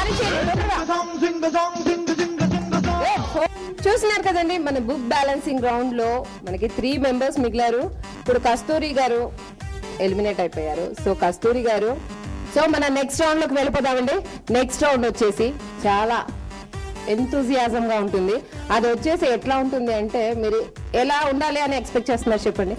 Carry చేయండి ఏ, ఫో- చూస్తున్నారు కదండి మన బుక్ బ్యాలెన్సింగ్ రౌండ్ లో మనకి త్రీ మెంబర్స్ మిగిలారు ఇప్పుడు కస్తూరి గారు ఎలిమినేట్ అయిపోయారు సో కస్తూరి గారు సో మన నెక్స్ట్ రౌండ్ లోకి వెళ్ళిపోదామండి నెక్స్ట్ రౌండ్ వచ్చేసి చాలా ఎంతూజియాజం గా ఉంటుంది అది వచ్చేసి ఎట్లా ఉంటుంది అంటే మీరు ఎలా ఉండాలి అని ఎక్స్పెక్ట్ చేస్తున్నారు చెప్పండి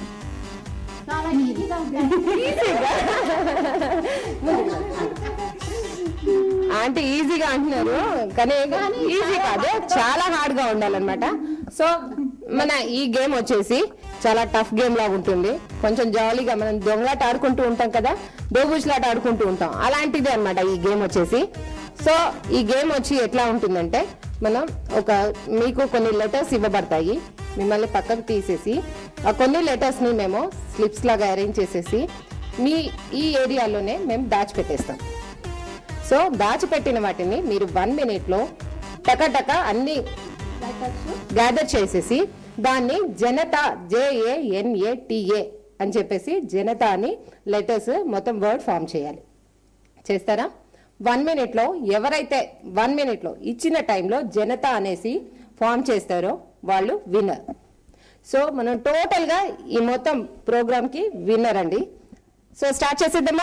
అంటే ఈజీగా అంటున్నారు కానీ ఈజీ కాదు చాలా హార్డ్ గా ఉండాలన్నమాట సో మన ఈ గేమ్ వచ్చేసి చాలా టఫ్ గేమ్ లాగా ఉంటుంది కొంచెం జాలీగా మనం దొంగలాట ఆడుకుంటూ ఉంటాం కదా దోబుచ్లాట ఆడుకుంటూ ఉంటాం అలాంటిది అన్నమాట ఈ గేమ్ వచ్చేసి సో ఈ గేమ్ వచ్చి ఎట్లా ఉంటుందంటే మనం ఒక మీకు కొన్ని లెటర్స్ ఇవ్వబడతాయి మిమ్మల్ని పక్కకు తీసేసి ఆ కొన్ని లెటర్స్ ని మేము స్లిప్స్ లాగా అరేంజ్ చేసేసి మీ ఈ ఏరియాలోనే మేము దాచిపెట్టేస్తాం సో దాచిపెట్టిన వాటిని మీరు వన్ మినిట్ లో టక అన్ని గ్యాదర్ చేసేసి దాన్ని జనతా జేఏఎన్ఏటిఏ అని చెప్పేసి జనతా అని లెటర్స్ మొత్తం వర్డ్ ఫామ్ చేయాలి చేస్తారా వన్ మినిట్ లో ఎవరైతే వన్ మినిట్ లో ఇచ్చిన టైంలో జనతా అనేసి ఫామ్ చేస్తారో వాళ్ళు విన్నర్ సో మనం టోటల్ గా ఈ మొత్తం ప్రోగ్రామ్ కి విన్నర్ అండి సో స్టార్ట్ చేసేద్దామా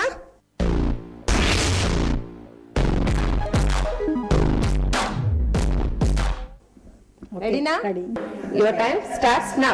రెడీనా యువర్ టైం స్టార్ట్స్ నౌ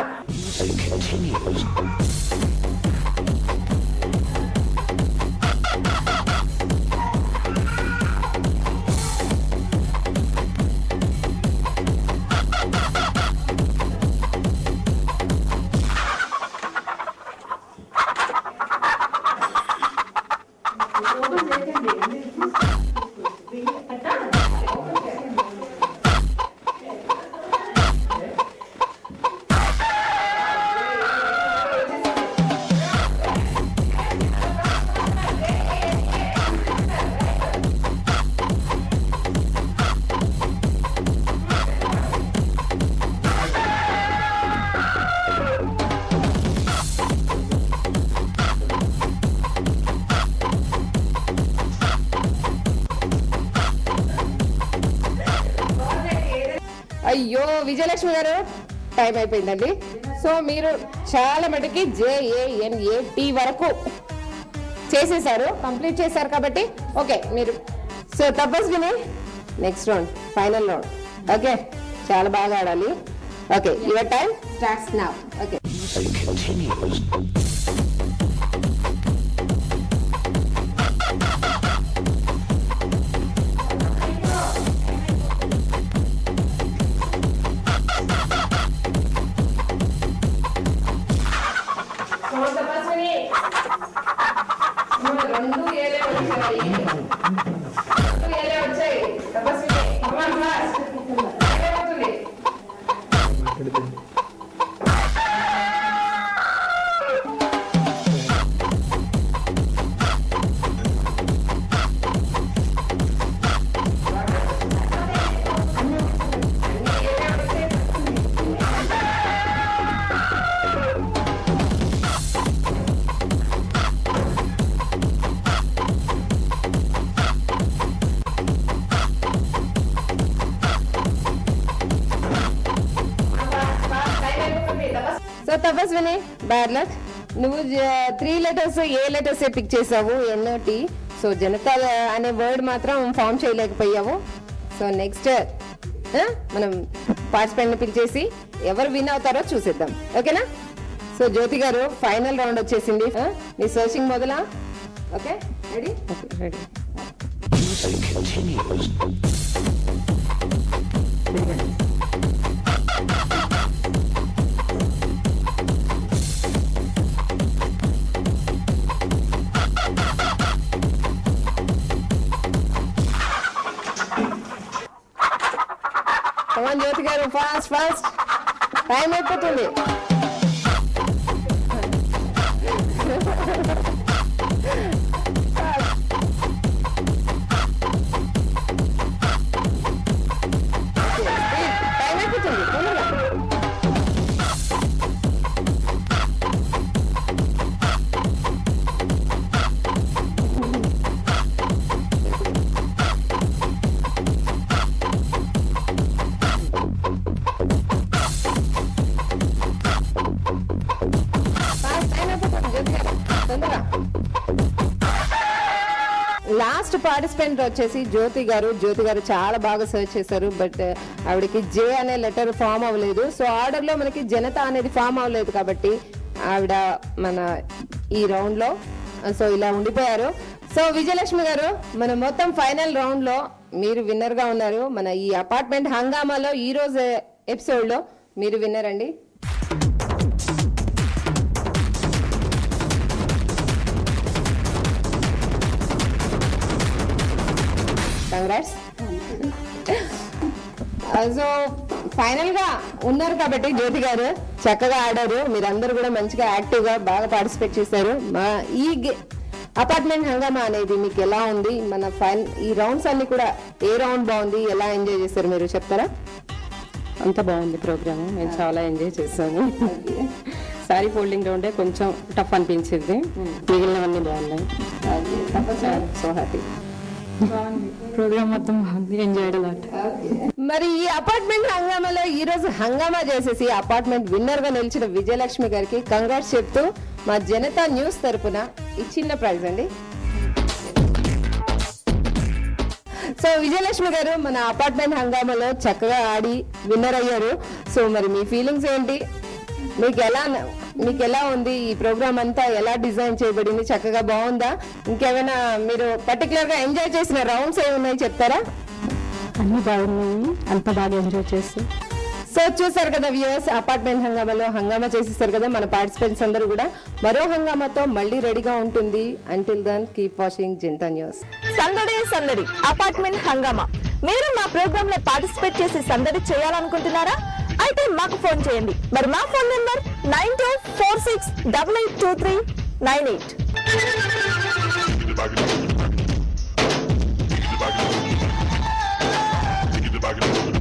అయ్యో విజయలక్ష్మి గారు టైం అయిపోయిందండి సో మీరు చాలా మటుకి జేఏఎన్ఏ టీ వరకు చేసేసారు కంప్లీట్ చేశారు కాబట్టి ఓకే మీరు so Tapaswini next round final round okay చాలా బాగా ఆడాలి okay your time starts now okay రెండు ఏలే వచ్చాయి రెండు ఏలే వచ్చాయి తపస్విని come on, fast. ఏమవుతుంది? సో తపస్విని బ్యాడ్ లక్ నువ్వు త్రీ లెటర్స్ ఏ లెటర్స్ పిక్ చేసావు ఎన్ఓటి సో జనతా అనే వర్డ్ మాత్రం ఫామ్ చేయలేకపోయావు సో నెక్స్ట్ మనం పార్టిసిపెంట్ పిలిచేసి ఎవరు విన్ అవుతారో చూసేద్దాం ఓకేనా సో జ్యోతి గారు ఫైనల్ రౌండ్ వచ్చేసింది ఆ, నీ సర్చింగ్ మొదలా okay ready okay ready come on Jyothi గారు ఫాస్ట్ ఫాస్ట్ టైం అయిపోతుంది టైం అయిపోతుంది తొందరగా ఫస్ట్ పార్టిసిపెంట్ వచ్చేసి జ్యోతి గారు జ్యోతి గారు చాలా బాగా సర్చ్ చేశారు బట్ ఆవిడకి జే అనే లెటర్ ఫామ్ అవ్వలేదు సో ఆర్డర్ లో మనకి జనత అనేది ఫామ్ అవ్వలేదు కాబట్టి ఆవిడ మన ఈ రౌండ్ లో సో ఇలా ఉండిపోయారు సో విజయలక్ష్మి గారు మన మొత్తం ఫైనల్ రౌండ్ లో మీరు విన్నర్ గా ఉన్నారు మన ఈ అపార్ట్మెంట్ హంగామాలో ఈ రోజు ఎపిసోడ్ లో మీరు విన్నర్ అండి కంగ్రాట్స్ సో ఫైనల్ గా ఉన్నారు కాబట్టి జ్యోతి గారు చక్కగా ఆడారు మీరందరూ కూడా మంచిగా యాక్టివ్ గా బాగా పార్టిసిపేట్ చేశారు మా ఈ అపార్ట్మెంట్ హంగామా అనేది మీకు ఎలా ఉంది మన ఫైన్ ఈ రౌండ్స్ అన్ని కూడా ఏ రౌండ్ బాగుంది ఎలా ఎంజాయ్ చేశారు మీరు చెప్తారా అంత బాగుంది ప్రోగ్రామ్ నేను చాలా ఎంజాయ్ చేశాను సారీ ఫోల్డింగ్ రౌండే కొంచెం టఫ్ అనిపించింది మిగిలినవన్నీ బాగున్నాయి సో హ్యాపీ ప్రోగ్రామ్ మొత్తం బాగుంది ఎంజాయ్ లాట్ మరి ఈ అపార్ట్మెంట్ హంగామాలో ఈ రోజు హంగామా చేసేసి అపార్ట్మెంట్ విన్నర్ గా నిలిచిన విజయలక్ష్మి గారికి కంగ్రాట్స్ చెప్తూ మా జనతా న్యూస్ తరపున ఈ చిన్న ప్రైజ్ అండి సో విజయలక్ష్మి గారు మన అపార్ట్మెంట్ హంగామాలో చక్కగా ఆడి విన్నర్ అయ్యారు సో మరి మీ ఫీలింగ్స్ ఏంటి మీకు ఎలా మీకు ఎలా ఉంది ఈ ప్రోగ్రామ్ అంతా ఎలా డిజైన్ చేయబడింది చక్కగా బాగుందా ఇంకేమైనా మీరు పర్టికులర్ గా ఎంజాయ్ చేసిన రౌండ్స్ ఏమి ఉన్నాయి చెప్తారా అన్ని బాగున్నాయి అంత బాగా ఎంజాయ్ చేసి సో చూసారు కదా వ్యూవర్స్ అపార్ట్మెంట్ హంగామాలో హంగామా చేసేసారు కదా మన పార్టిసిపెంట్స్ అందరూ కూడా మరో హంగామాతో మళ్ళీ రెడీగా ఉంటుంది అంటిల్ దన్ కీప్ వాచింగ్ జింతా న్యూస్ సందడి సందడి అపార్ట్మెంట్ హంగామా మీరు మా ప్రోగ్రామ్ లో పార్టిసిపేట్ చేసి సందడి చేయాలనుకుంటున్నారా అయితే మాకు ఫోన్ చేయండి మరి మా phone number nine two four six double eight two three nine eight Take it back. Take it back.